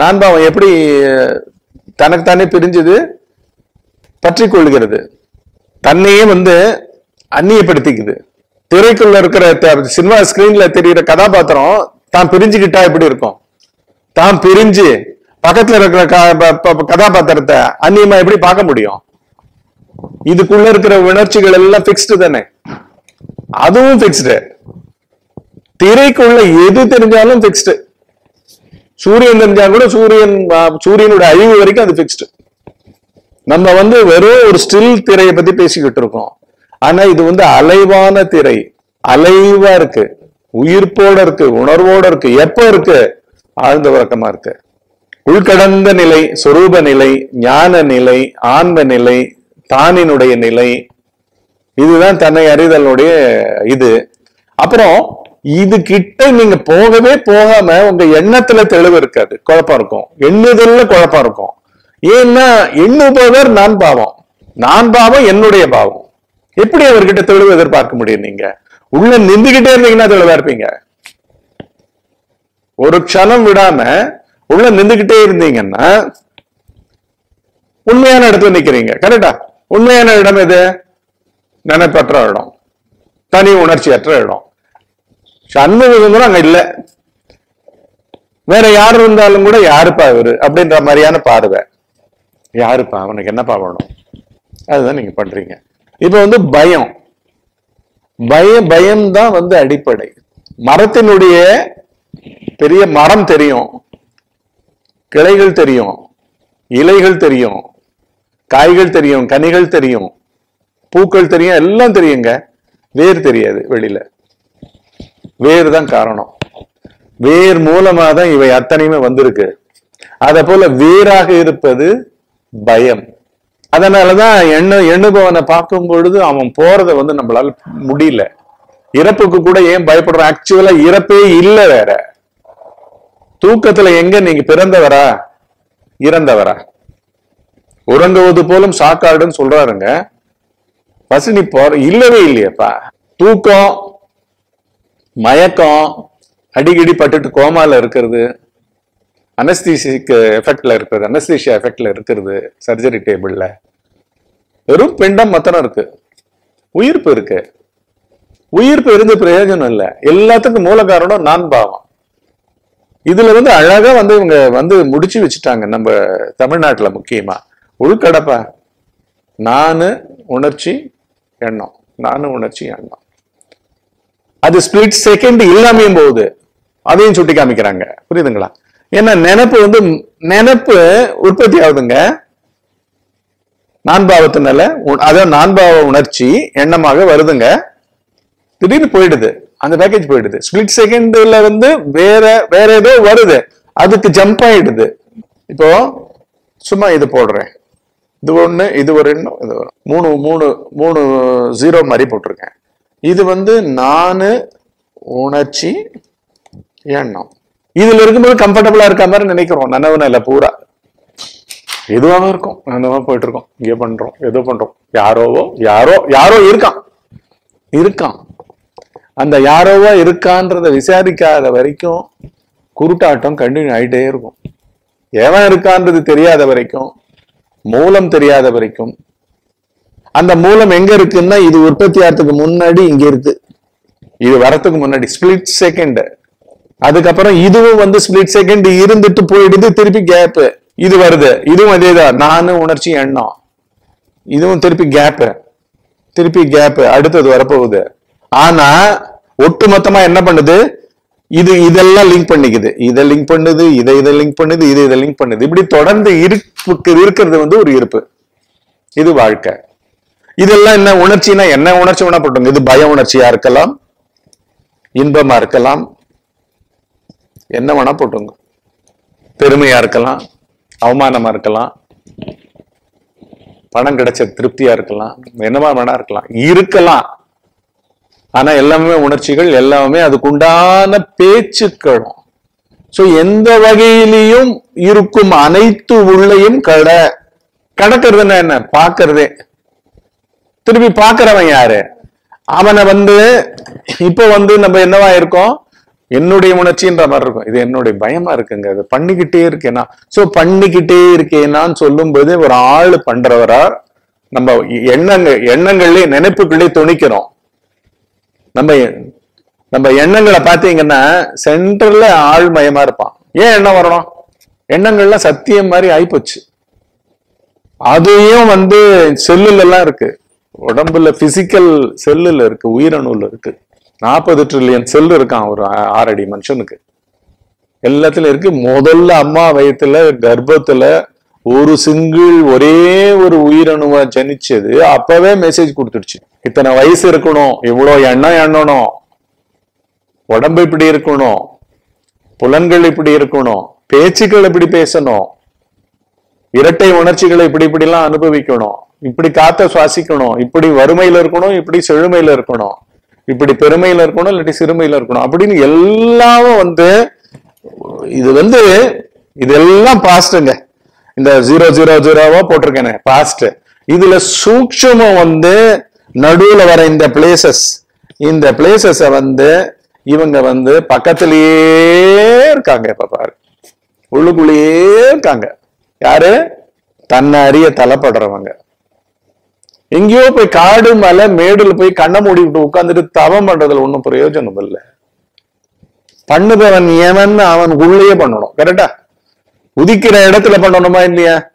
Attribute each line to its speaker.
Speaker 1: நான் பாவம் எப்படி தனக்குத்தானே பிரிஞ்சது பற்றி கொள்கிறது தன்னையே வந்து அந்நியப்படுத்திக்குது திரைக்குள்ள இருக்கிற த- சினிமா ஸ்கிரீன்ல தெரியிற கதாபாத்திரம் தான் பிரிஞ்சுக்கிட்டா எப்படி இருக்கும் தான் பிரிஞ்சு பக்கத்துல இருக்கிற க- ப- ப- கதாபாத்திரத்தை அந்நியமா எப்படி பார்க்க முடியும் இதுக்குள்ள இருக்கிற உணர்ச்சிகள் எல்லாம் பிக்ஸ்டு தானே அதுவும் பிக்ஸ்டு திரைக்குள்ள எது தெரிஞ்சாலும் பிக்ஸ்டு சூரியன் தெரிஞ்சா கூட சூரியன் ஆ, சூரியனோட அழிவு வரைக்கும் அது பிக்ஸ்டு நம்ம வந்து வெறும் ஒரு ஸ்டில் திரையை பத்தி பேசிக்கிட்டு இருக்கோம் ஆனா இது வந்து அலைவான திரை அலைவா இருக்கு உயிர்ப்போட இருக்கு உணர்வோட இருக்கு எப்ப இருக்கு ஆழ்ந்த உறக்கமா இருக்கு உள்கடந்த நிலை சொரூப நிலை ஞான நிலை ஆன்ம நிலை தானினுடைய நிலை இதுதான் தன்னை அறிதலுடைய இது அப்புறம் இது கிட்ட நீங்க போகவே போகாம உங்க எண்ணத்துல தெளிவு இருக்காது குழப்பம் இருக்கும் எண்ணுதல்ல குழப்பம் இருக்கும் ஏன்னா எண்ணுபவர் நான் பாவம் நான் பாவம் என்னுடைய பாவம் எப்படி அவர்கிட்ட தெளிவு எதிர்பார்க்க முடியும் நீங்க உள்ள நின்றுகிட்டே இருந்தீங்கன்னா தெளிவா இருப்பீங்க ஒரு க்ஷணம் விடாம உள்ள நின்றுகிட்டே இருந்தீங்கன்னா உண்மையான இடத்துல நிக்கிறீங்க கரெக்டா உண்மையான இடம் எது நினைப்பற்ற இடம் தனி உணர்ச்சியற்ற இடம் சண்முகம் அங்க இல்ல வேற யார் இருந்தாலும் கூட யாருப்பா இவரு அப்படின்ற மாதிரியான பார்வை யாருப்பா அவனுக்கு என்னப்பா வேணும் அதுதான் நீங்க பண்றீங்க இப்ப வந்து பயம் பய பயம் தான் வந்து அடிப்படை மரத்தினுடைய பெரிய மரம் தெரியும் கிளைகள் தெரியும் இலைகள் தெரியும் காய்கள் தெரியும் கனிகள் தெரியும் பூக்கள் தெரியும் எல்லாம் தெரியுங்க வேர் தெரியாது வெளியில வேர் தான் காரணம் வேர் மூலமா தான் இவை அத்தனையுமே வந்திருக்கு அத போல வேறாக இருப்பது பயம் அதனாலதான் எண்ண எண்ணுபவனை பார்க்கும் பொழுது அவன் போறதை வந்து நம்மளால முடியல இறப்புக்கு கூட ஏன் பயப்படுறோம் ஆக்சுவலா இறப்பே இல்ல வேற தூக்கத்துல எங்க நீங்க பிறந்தவரா இறந்தவரா உறங்குவது போலும் சாக்காடுன்னு சொல்றாருங்க பசினி போற இல்லவே இல்லையேப்பா தூக்கம் மயக்கம் அடிக்கடி பட்டுட்டு கோமால இருக்கிறது அனஸ்தீசிக்கு எஃபெக்ட்ல இருக்கிறது அனஸ்தீஷியா எஃபெக்ட்ல இருக்கிறது சர்ஜரி டேபிள்ல வெறும் பிண்டம் மாத்திரம் இருக்கு உயிர்ப்பு இருக்கு உயிர்ப்பு இருந்து பிரயோஜனம் இல்லை எல்லாத்துக்கும் மூல காரணம் நான் பாவம் இதுல வந்து அழகா வந்து இவங்க வந்து முடிச்சு வச்சுட்டாங்க நம்ம தமிழ்நாட்டுல முக்கியமா உள்கடப்பா நானு உணர்ச்சி எண்ணம் நானு உணர்ச்சி எண்ணம் அது ஸ்பிளிட் செகண்ட் இல்லாமையும் போகுது அதையும் சுட்டி காமிக்கிறாங்க புரியுதுங்களா ஏன்னா நினைப்பு வந்து நினைப்பு உற்பத்தி ஆகுதுங்க நான்பாவத்தினால உ- அதான் நான்பாவ உணர்ச்சி எண்ணமாக வருதுங்க திடீர்னு போயிடுது அந்த பேக்கேஜ் போயிடுது ஸ்பிளிட் செகண்ட்ல வந்து வேற வேற ஏதோ வருது அதுக்கு ஜம்ப் ஆயிடுது இப்போ சும்மா இது போடுறேன் இது ஒண்ணு இது ஒரு எண்ணம் இது ஒரு மூணு மூணு மூணு ஜீரோ மாதிரி போட்டிருக்கேன் இது வந்து நானு உணர்ச்சி எண்ணம் இதுல இருக்கும்போது கம்ஃபர்டபுளா இருக்க மாதிரி நினைக்கிறோம் நனவு நிலை பூரா எதுவாக இருக்கும் நனவா போயிட்டு இருக்கோம் இங்கே பண்றோம் ஏதோ பண்றோம் யாரோவோ யாரோ யாரோ இருக்கான் இருக்கான் அந்த யாரோவா இருக்கான்றத விசாரிக்காத வரைக்கும் குருட்டாட்டம் கண்டினியூ ஆயிட்டே இருக்கும் எவன் இருக்கான்றது தெரியாத வரைக்கும் மூலம் தெரியாத வரைக்கும் அந்த மூலம் எங்க இருக்குன்னா இது உற்பத்தி ஆகிறதுக்கு முன்னாடி இங்க இருக்கு இது வரத்துக்கு முன்னாடி ஸ்பிளிட் செகண்ட் அதுக்கப்புறம் இதுவும் வந்து ஸ்பிளிட் செகண்ட் இருந்துட்டு போயிடுது திருப்பி கேப் இது வருது இதுவும் அதேதான் நானு உணர்ச்சி எண்ணம் இதுவும் திருப்பி கேப் திருப்பி கேப் அடுத்தது வரப்போகுது ஆனா ஒட்டு மொத்தமா என்ன பண்ணுது இது இதெல்லாம் லிங்க் பண்ணிக்குது இதை லிங்க் பண்ணுது இதை இதை லிங்க் பண்ணுது இதை இதை லிங்க் பண்ணுது இப்படி தொடர்ந்து இருப்பு இருக்கிறது வந்து ஒரு இருப்பு இது வாழ்க்கை இதெல்லாம் என்ன உணர்ச்சினா என்ன உணர்ச்சி வேணா போட்டுங்க இது பய உணர்ச்சியா இருக்கலாம் இன்பமா இருக்கலாம் என்ன வேணா போட்டுங்க பெருமையா இருக்கலாம் அவமானமா இருக்கலாம் பணம் கிடைச்ச திருப்தியா இருக்கலாம் என்னமா வேணா இருக்கலாம் இருக்கலாம் ஆனா எல்லாமே உணர்ச்சிகள் எல்லாமே அதுக்குண்டான பேச்சுக்களும் சோ எந்த வகையிலையும் இருக்கும் அனைத்து உள்ளையும் கட கடக்கிறதுன்னா என்ன பாக்குறதே திருப்பி பாக்குறவன் யாரு அவனை வந்து இப்ப வந்து நம்ம என்னவா இருக்கோம் என்னுடைய உணர்ச்சின்ற மாதிரி இருக்கும் இது என்னுடைய பயமா இருக்குங்க அது பண்ணிக்கிட்டே இருக்கேனா சோ பண்ணிக்கிட்டே இருக்கேனான்னு சொல்லும்போது ஒரு ஆள் பண்றவரா நம்ம எண்ணங்க எண்ணங்கள்லயே நினைப்புக்குள்ளே துணிக்கிறோம் நம்ம நம்ம எண்ணங்களை பாத்தீங்கன்னா சென்டர்ல ஆழ்மயமா இருப்பான் ஏன் எண்ணம் வரணும் எண்ணங்கள்லாம் சத்தியம் மாதிரி ஆயிப்போச்சு அதையும் வந்து செல்லுல எல்லாம் இருக்கு உடம்புல பிசிக்கல் செல்லுல இருக்கு உயிரணுல இருக்கு நாற்பது ட்ரில்லியன் செல் இருக்கான் ஒரு ஆ- ஆறடி மனுஷனுக்கு எல்லாத்துலயும் இருக்கு முதல்ல அம்மா வயித்துல கர்ப்பத்துல ஒரு சிங்கிள் ஒரே ஒரு உயிரணுவை ஜனிச்சது அப்பவே மெசேஜ் கொடுத்துடுச்சு இத்தனை வயசு இருக்கணும் இவ்வளவு எண்ணம் எண்ணணும் உடம்பு இப்படி இருக்கணும் புலன்கள் இப்படி இருக்கணும் பேச்சுக்கள் இப்படி பேசணும் இரட்டை உணர்ச்சிகளை இப்படி இப்படி எல்லாம் அனுபவிக்கணும் இப்படி காத்த சுவாசிக்கணும் இப்படி வறுமையில இருக்கணும் இப்படி செழுமையில இருக்கணும் இப்படி பெருமையில இருக்கணும் இல்லாட்டி சிறுமையில இருக்கணும் அப்படின்னு எல்லாமும் வந்து இது வந்து இதெல்லாம் பாஸ்ட்டுங்க இந்த ஜீரோ ஜீரோ ஜீரோவா போட்டிருக்கேனே பாஸ்ட் இதுல சூக்ஷமம் வந்து நடுவுல வர இந்த பிளேசஸ் இந்த பிளேசஸ வந்து இவங்க வந்து பக்கத்திலேயே இருக்காங்க இப்ப பாரு உள்ளுக்குள்ளேயே இருக்காங்க யாரு தன்னை அறிய தலைப்படுறவங்க எங்கேயோ போய் காடு மலை மேடுல போய் கண்ணை மூடிவிட்டு உட்கார்ந்துட்டு தவம் பண்றதுல ஒண்ணும் பிரயோஜனம் இல்லை பண்ணுபவன் எவன் அவன் உள்ளேயே பண்ணணும் கரெக்டா உதிக்கிற இடத்துல பண்ணணுமா இல்லையா